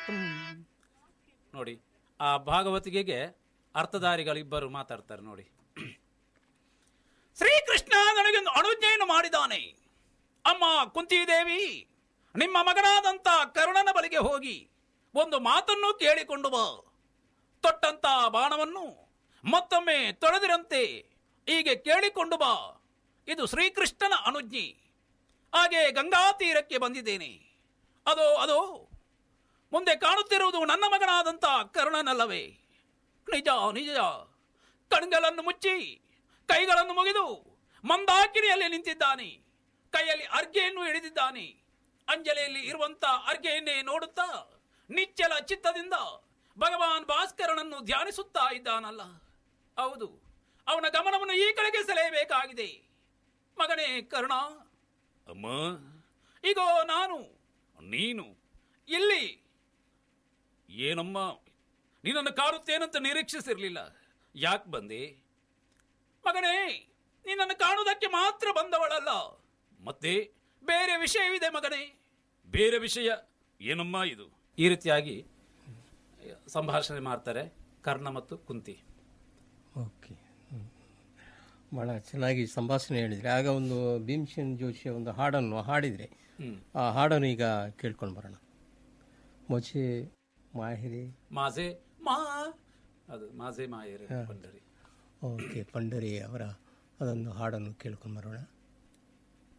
ನೋಡಿ ಆ ಭಾಗವತಿಗೆಗೆ ಅರ್ಥಧಾರಿಗಳಿಬ್ಬರು ಮಾತಾಡ್ತಾರೆ ನೋಡಿ ಶ್ರೀಕೃಷ್ಣ ನನಗೊಂದು ಅನುಜ್ಞೆಯನ್ನು ಮಾಡಿದ್ದಾನೆ ಅಮ್ಮ ಕುಂತಿದೇವಿ ನಿಮ್ಮ ಮಗನಾದಂತ ಕರ್ಣನ ಬಳಿಗೆ ಹೋಗಿ ಒಂದು ಮಾತನ್ನು ಕೇಳಿಕೊಂಡು ಬಾ ತೊಟ್ಟಂತ ಬಾಣವನ್ನು ಮತ್ತೊಮ್ಮೆ ತೊಳೆದಿರಂತೆ ಹೀಗೆ ಕೇಳಿಕೊಂಡು ಬಾ ಇದು ಶ್ರೀಕೃಷ್ಣನ ಅನುಜ್ಞೆ ಹಾಗೆ ಗಂಗಾ ತೀರಕ್ಕೆ ಬಂದಿದ್ದೇನೆ ಅದೋ ಅದೋ ಮುಂದೆ ಕಾಣುತ್ತಿರುವುದು ನನ್ನ ಮಗನಾದಂತ ಕರ್ಣನಲ್ಲವೇ ನಿಜ ನಿಜ ಕಣ್ಗಳನ್ನು ಮುಚ್ಚಿ ಕೈಗಳನ್ನು ಮುಗಿದು ಮಂದಾಕಿನಿಯಲ್ಲಿ ನಿಂತಿದ್ದಾನೆ ಕೈಯಲ್ಲಿ ಅರ್ಗೆಯನ್ನು ಹಿಡಿದಿದ್ದಾನೆ ಅಂಜಲಿಯಲ್ಲಿ ಇರುವಂತ ಅರ್ಗೆಯನ್ನೇ ನೋಡುತ್ತಾ ನಿಚ್ಚಲ ಚಿತ್ತದಿಂದ ಭಗವಾನ್ ಭಾಸ್ಕರನನ್ನು ಧ್ಯಾನಿಸುತ್ತಾ ಇದ್ದಾನಲ್ಲ ಹೌದು ಅವನ ಗಮನವನ್ನು ಈ ಕಡೆಗೆ ಸೆಳೆಯಬೇಕಾಗಿದೆ ಮಗನೇ ಕರ್ಣ ಅಮ್ಮ ಈಗೋ ನಾನು ನೀನು ಇಲ್ಲಿ ಏನಮ್ಮ ನಿನ್ನನ್ನು ಕಾಣುತ್ತೇನಂತ ನಿರೀಕ್ಷಿಸಿರ್ಲಿಲ್ಲ ಯಾಕೆ ಬಂದೆ ಮಗನೇ ನಿನ್ನನ್ನು ಕಾಣುವುದಕ್ಕೆ ಮಾತ್ರ ಬಂದವಳಲ್ಲ ಮತ್ತೆ ಬೇರೆ ವಿಷಯವಿದೆ ಮಗನೇ ಬೇರೆ ವಿಷಯ ಏನಮ್ಮ ಇದು ಈ ರೀತಿಯಾಗಿ ಸಂಭಾಷಣೆ ಮಾಡ್ತಾರೆ ಕರ್ಣ ಮತ್ತು ಕುಂತಿ ಓಕೆ ಹ್ಮ್. ಭಾಳ ಚೆನ್ನಾಗಿ ಸಂಭಾಷಣೆ ಹೇಳಿದರೆ ಆಗ ಒಂದು ಭೀಮಸೇನ್ ಜೋಶಿಯ ಒಂದು ಹಾಡನ್ನು ಹಾಡಿದರೆ ಹ್ಮ್. ಆ ಹಾಡನ್ನು ಈಗ ಕೇಳ್ಕೊಂಡು ಬರೋಣ ಮೊಚೆ ಮಾಹಿರಿ ಮಾಸೆ ಮಾ ಅದು ಮಾಸೆ ಮಾಯರೆ ಪಂಡರಿ ಓಕೆ ಪಂಡರಿ ಅವರ ಅದೊಂದು ಹಾಡನ್ನು ಕೇಳ್ಕೊಂಡು ಬರೋಣ